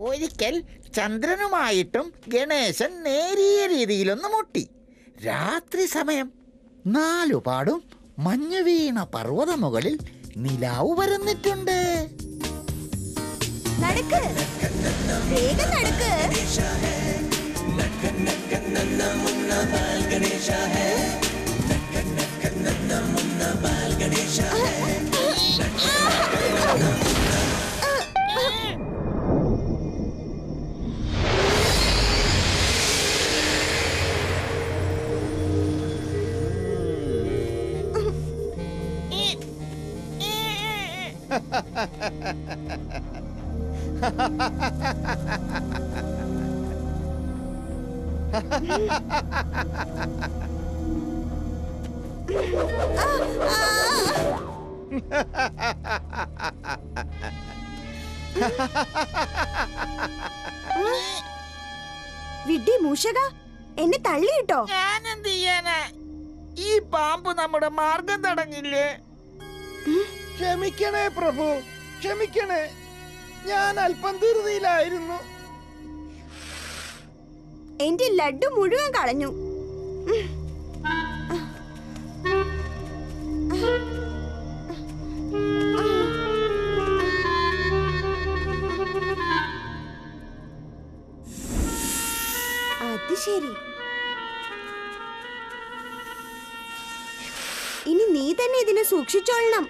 ഒരിക്കൽ ചന്ദ്രനുമായിട്ടും ഗണേശൻ നേരിയ രീതിയിലൊന്ന് മുട്ടി രാത്രി സമയം നാലുപാടും മഞ്ഞ് വീണ പർവ്വതമുകളിൽ നിലാവ് വരുന്നിട്ടുണ്ട് നടക്ക് വേഗം നടക്ക് വിഡ്ഢി മൂഷക എന്നെ തള്ളിയിട്ടോ ഞാൻ എന്ത് ചെയ്യാനാ ഈ പാമ്പ് നമ്മുടെ മാർഗം തടഞ്ഞില്ലേ ക്ഷമിക്കണേ പ്രഭു ക്ഷമിക്കണേ ഞാൻ അല്പം ധൃതിയിലായിരുന്നു എന്റെ ലഡ്ഡു മുഴുവൻ കളഞ്ഞു അത് ശരി ഇനി നീ തന്നെ ഇതിനെ സൂക്ഷിച്ചോളണം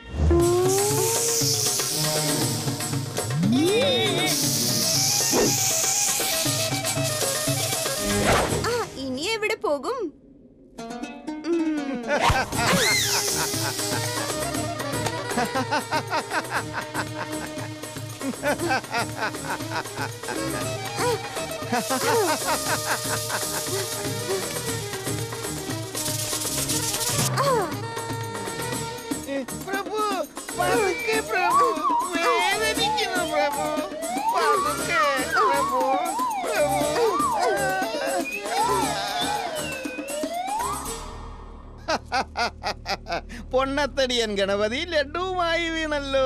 ആ ഇനി എവിടെ പോകും ഉം. പ്രഭു പതുക്കെ പ്രഭു വേദനിക്കുന്നു പ്രഭു പതുക്കെ പ്രഭു പ്രഭു പൊണ്ണത്തടിയൻ ഗണപതി ലഡുവുമായി വീണല്ലോ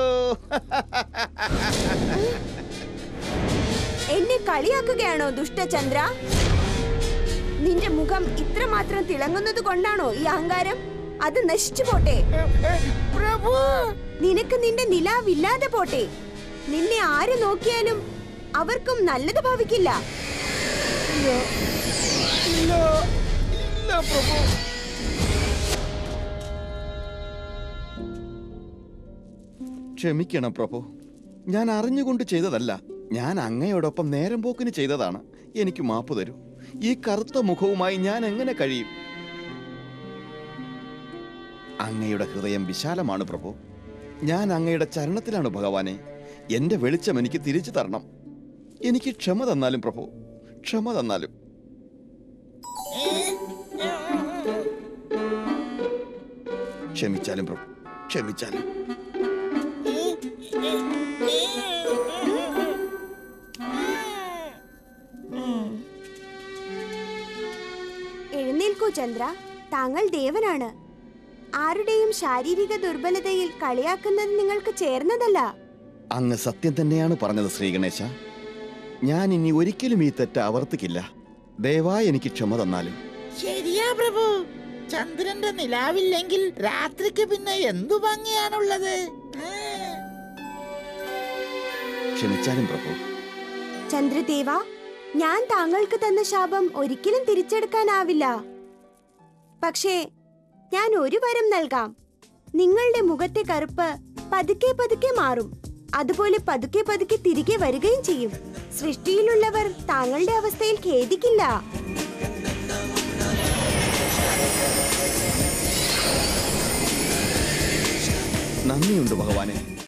എന്നെ കളിയാക്കുകയാണോ ദുഷ്ടചന്ദ്ര നിന്റെ മുഖം ഇത്രമാത്രം തിളങ്ങുന്നത് കൊണ്ടാണോ ഈ അഹങ്കാരം അത് നശിച്ചു പോട്ടെ പ്രഭു നിനക്ക് നിന്റെ നിലാവില്ലാതെ പോട്ടെ നിന്നെ ആര് നോക്കിയാലും അവർക്കും നല്ലത് ഭവിക്കില്ല ഇല്ല ഇല്ല പ്രഭു ക്ഷമിക്കണം പ്രഭു ഞാൻ അറിഞ്ഞുകൊണ്ട് ചെയ്തതല്ല ഞാൻ അങ്ങയോടൊപ്പം നേരം പോക്കിന് ചെയ്തതാണ് എനിക്ക് മാപ്പ് തരൂ ഈ കറുത്ത മുഖവുമായി ഞാൻ എങ്ങനെ കഴിയും അങ്ങയുടെ ഹൃദയം വിശാലമാണ് പ്രഭു ഞാൻ അങ്ങയുടെ ചരണത്തിലാണ് ഭഗവാനെ എന്റെ വെളിച്ചം എനിക്ക് തിരിച്ചു തരണം എനിക്ക് ക്ഷമ തന്നാലും പ്രഭു ക്ഷമ തന്നാലും ക്ഷമിച്ചാലും പ്രഭു ക്ഷമിച്ചാലും എഴുന്നേൽക്കൂ ചന്ദ്ര താങ്കൾ ദേവനാണ് ആരുടെയും ശാരീരിക ദുർബലതയിൽ കളിയാക്കുന്നത് നിങ്ങൾക്ക് ചേർന്നതല്ല അങ്ങ് സത്യം തന്നെയാണ് പറഞ്ഞത് ശ്രീഗണേശ ഞാൻ ഇനി ഒരിക്കലും ഈ തെറ്റ് ആവർത്തിക്കില്ല ദയവായി എനിക്ക് ക്ഷമ തന്നാലും ശരിയാ പ്രഭു ചന്ദ്രന്റെ നിലാവില്ലെങ്കിൽ രാത്രിക്ക് പിന്നെ എന്തു ഭംഗിയാണുള്ളത് ഏ? ക്ഷമിച്ചാലും പ്രഭു ചന്ദ്രദേവ ഞാൻ താങ്കൾക്ക് തന്ന ശാപം ഒരിക്കലും തിരിച്ചെടുക്കാനാവില്ല പക്ഷേ ഞാൻ ഒരു വരം നൽകാം നിങ്ങളുടെ മുഖത്തെ കറുപ്പ് പതുക്കെ പതുക്കെ മാറും അതുപോലെ പതുക്കെ പതുക്കെ തിരികെ വരികയും ചെയ്യും സൃഷ്ടിയിലുള്ളവർ താങ്കളുടെ അവസ്ഥയിൽ ഖേദിക്കില്ല നന്ദിയുണ്ട് ഭഗവാനെ